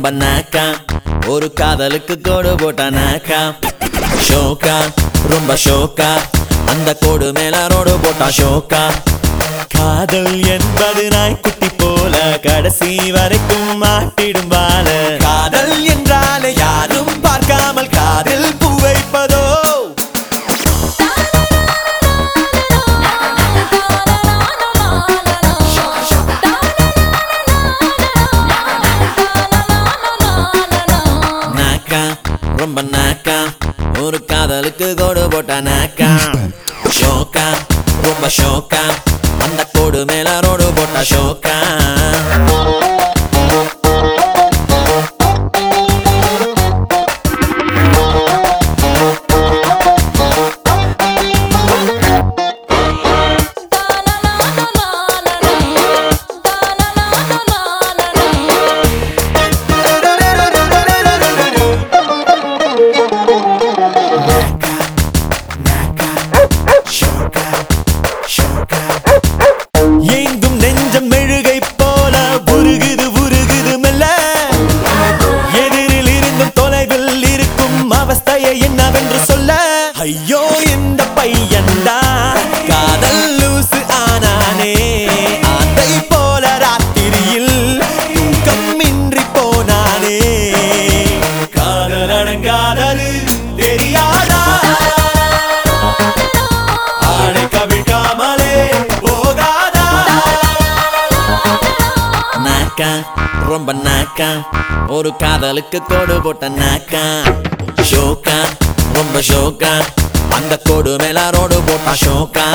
ரொம்ப நாக்கா ஒரு காதலுக்கு கோடு போட்டா நாக்கா ஷோக்கா ரொம்ப ஷோக்கா அந்த கோடு மேல ரோடு போட்டா ஷோக்கா காதல் என்பது நாய்க்குட்டி போல கடைசி வரைக்கும் மாட்டிடும் வாழ காதல் என்றாலே யாரும் பார்க்காமல் காதல் பூ வைப்பதோ நாக்கா ரொம்ப நாக்கா ஒரு காதலுக்கு கோடு போட்டா நாக்கா ஷோக்கா ரொம்ப ஷோக்கா அந்த கோடு மேல ரோடு போட்டா ஷோக்கா எங்கும் நெஞ்சம் மெழுகை போல உருகுது உருகுது மெல்ல எதிரில் இருந்தும் தொலைவில் இருக்கும் அவஸ்தையை என்னவென்று சொல்ல ஐயோ இந்த பையன்டா காதல் லூசு ஆனானே ஆந்தை போல ராத்திரியில் தூக்கம் இன்றி போனானே காதல் அடங்காதது தெரியாதா ஆடை கவிழ்க்காமலே போகாதா நாக்கா ரொம்ப நாக்கா ஒரு காதலுக்கு கோடு போட்ட நாக்கா ஷோக்கா ரொம்ப ஷோக்கா அந்த கோடு மேல ரோடு போட்டா ஷோக்கா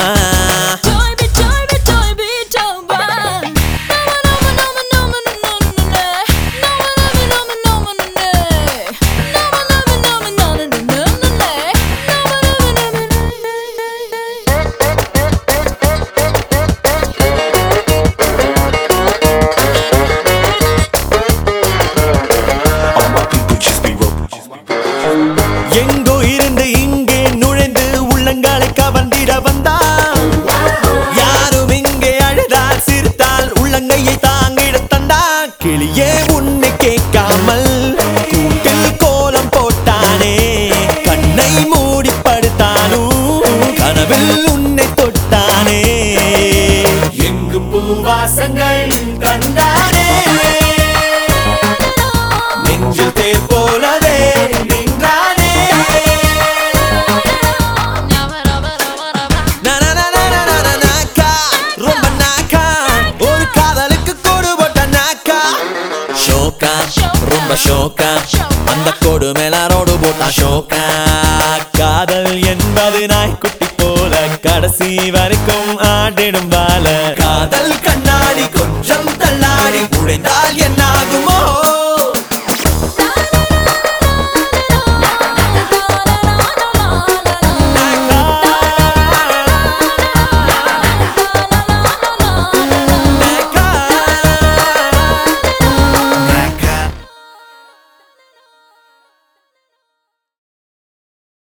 All my people just be rolling. எங்கோ இருந்து இங்கே நுழைந்து உள்ளங்களை கவர்ந்திட வந்தான் யாரும் இங்கே அழுதால் சிரித்தால் உள்ளங்கையை தாங்கிட தந்தான் கிளியே உன்னை கேட்காமல் கூட்டில் கோலம் போட்டானே கண்ணை மூடி படுத்தாலும் கனவில் உன்னை தொட்டானே எங்கும் பூவாசங்கள் தந்தானே நெஞ்சில் தேர் போலவே நின்றானே நனனனனனன நாக்கா, ரொம்ப நாக்கா, ஒரு காதலுக்கு கோடு போட்ட நாக்கா. ஷோக்கா ரொம்ப ஷோக்கா அந்த கோடு மேல ரோடு போட்டா ஷோக்கா காதல் என்பது நாய்க்குட்டி போல கடைசி வரைக்கும்